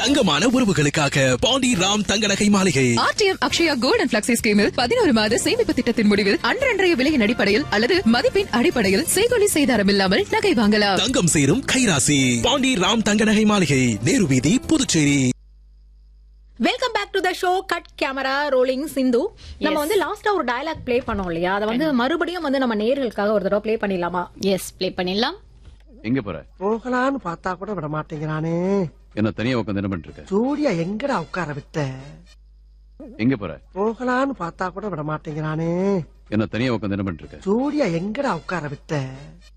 தங்கமான உறவுகளுக்காக பாண்டி ராம் தங்க நகை மாளிகை RTM Akshaya gold and flexi ஸ்கீமில் பதினோரு மாத சேமிப்பு திட்டத்தின் முடிவில் அன்றன்றைய விலையின் அடிப்படையில் அல்லது மதிப்பின் அடிப்படையில் செய்கொலி செய்தாரம் இல்லாமல் நகை வாங்கலாம் தங்கம் சேரும் கைராசி பாண்டி ராம் தங்க நகை மாளிகை நேரு வீதி Puducherry welcome back to the show cut camera rolling Sindhu நம்ம வந்து லாஸ்டா ஒரு டயலாக் ப்ளே பண்ணோம் இல்லையா அதை வந்து மறுபடியும் வந்து நம்ம நேர்களுக்காக ஒரு தடவை ப்ளே பண்ணிடலாமா எஸ் ப்ளே பண்ணிடலாம் எங்க போற போகலான்னு பார்த்தா கூட விட மாட்டேங்கிறானே என்ன தனியா உட்காந்து என்ன பண்ணிட்டு இருக்க ஜோடியா எங்கடா உட்கார விட்ட எங்க போற போகலான்னு பார்த்தா கூட விட மாட்டேங்கிறானே என்ன தனியா உட்காந்து என்ன பண்ணிட்டு இருக்க ஜோடியா எங்கடா உட்கார விட்ட